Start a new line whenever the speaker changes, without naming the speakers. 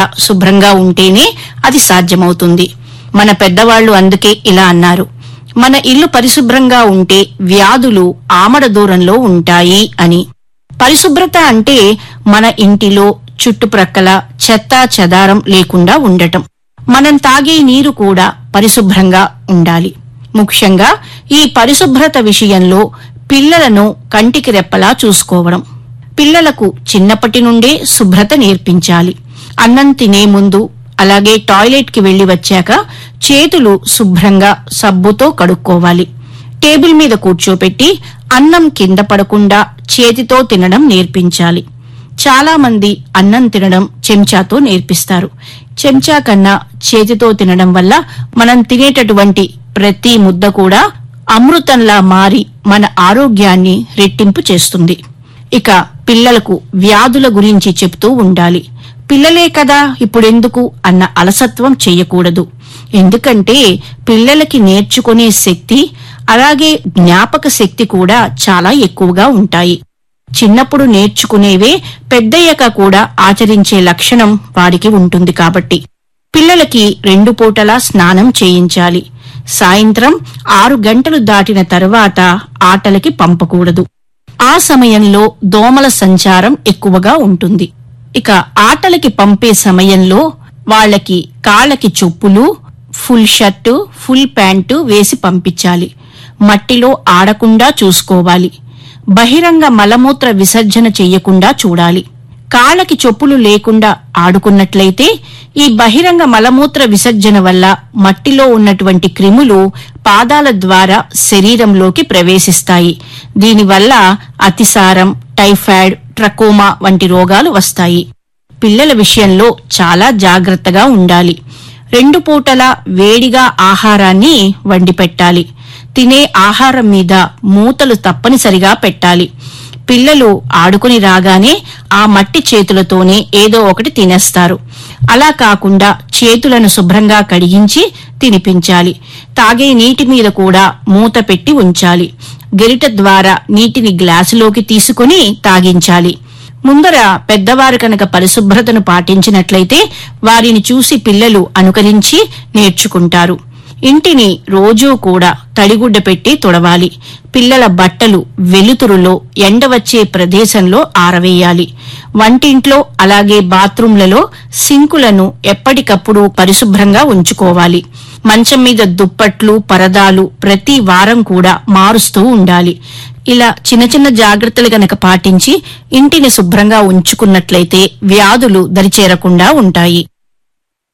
శుభ్రంగా ఉంటేనే అది సాధ్యమవుతుంది మన పెద్దవాళ్లు అందుకే ఇలా అన్నారు మన ఇల్లు పరిశుభ్రంగా ఉంటే వ్యాధులు ఆమడ దూరంలో ఉంటాయి అని పరిశుభ్రత అంటే మన ఇంటిలో చుట్టుప్రక్కల చెత్తా చెదారం లేకుండా ఉండటం మనం తాగే నీరు కూడా పరిశుభ్రంగా ఉండాలి ముఖ్యంగా ఈ పరిశుభ్రత విషయంలో పిల్లలను కంటికి రెప్పలా చూసుకోవడం పిల్లలకు చిన్నప్పటి నుండే శుభ్రత నేర్పించాలి అన్నం తినే ముందు అలాగే టాయిలెట్ కి వెళ్లి వచ్చాక చేతులు శుభ్రంగా సబ్బుతో కడుక్కోవాలి టేబుల్ మీద కూర్చోపెట్టి అన్నం కింద పడకుండా చేతితో తినడం నేర్పించాలి చాలా మంది అన్నం తినడం చెంచాతో నేర్పిస్తారు చెంచా కన్నా చేతితో తినడం వల్ల మనం తినేటటువంటి ప్రతి ముద్ద కూడా అమృతంలా మారి మన ఆరోగ్యాన్ని రెట్టింపు చేస్తుంది ఇక పిల్లలకు వ్యాధుల గురించి చెప్తూ ఉండాలి పిల్లలే కదా ఇప్పుడెందుకు అన్న అలసత్వం చెయ్యకూడదు ఎందుకంటే పిల్లలకి నేర్చుకునే శక్తి అలాగే జ్ఞాపక శక్తి కూడా చాలా ఎక్కువగా ఉంటాయి చిన్నప్పుడు నేర్చుకునేవే పెద్దయ్యాక కూడా ఆచరించే లక్షణం వారికి ఉంటుంది కాబట్టి పిల్లలకి రెండు పూటలా స్నానం చేయించాలి సాయంత్రం ఆరు గంటలు దాటిన తరువాత ఆటలకి పంపకూడదు ఆ సమయంలో దోమల సంచారం ఎక్కువగా ఉంటుంది ఇక ఆటలకి పంపే సమయంలో వాళ్ళకి కాళ్ళకి చొప్పులు ఫుల్ షర్టు ఫుల్ ప్యాంటు వేసి పంపించాలి మట్టిలో ఆడకుండా చూసుకోవాలి బహిరంగ మలమూత్ర విసర్జన చెయ్యకుండా చూడాలి కాళ్ళకి చొప్పులు లేకుండా ఆడుకున్నట్లయితే ఈ బహిరంగ మలమూత్ర విసర్జన వల్ల మట్టిలో ఉన్నటువంటి క్రిములు పాదాల ద్వారా శరీరంలోకి ప్రవేశిస్తాయి దీనివల్ల అతిసారం టైఫాయిడ్ ట్రకోమా వంటి రోగాలు వస్తాయి పిల్లల విషయంలో చాలా జాగ్రత్తగా ఉండాలి రెండు పూటల వేడిగా ఆహారాన్ని వండి పెట్టాలి తినే ఆహారం మీద మూతలు తప్పనిసరిగా పెట్టాలి పిల్లలు ఆడుకుని రాగానే ఆ మట్టి చేతులతోనే ఏదో ఒకటి తినేస్తారు అలా కాకుండా చేతులను శుభ్రంగా కడిగించి తినిపించాలి తాగే నీటి మీద కూడా మూత పెట్టి ఉంచాలి గెరిట ద్వారా నీటిని గ్లాసులోకి తీసుకుని తాగించాలి ముందర పెద్దవారు కనుక పరిశుభ్రతను పాటించినట్లయితే వారిని చూసి పిల్లలు అనుకరించి నేర్చుకుంటారు ఇంటిని రోజూ కూడా తడిగుడ్డ పెట్టి తుడవాలి పిల్లల బట్టలు వెలుతురులో ఎండ వచ్చే ప్రదేశంలో ఆరవేయాలి వంటింట్లో అలాగే బాత్రూంలలో సింకులను ఎప్పటికప్పుడు పరిశుభ్రంగా ఉంచుకోవాలి మంచం మీద దుప్పట్లు పరదాలు ప్రతి వారం కూడా మారుస్తూ ఉండాలి ఇలా చిన్న చిన్న జాగ్రత్తలు గనక పాటించి ఇంటిని శుభ్రంగా ఉంచుకున్నట్లయితే వ్యాధులు దరిచేరకుండా ఉంటాయి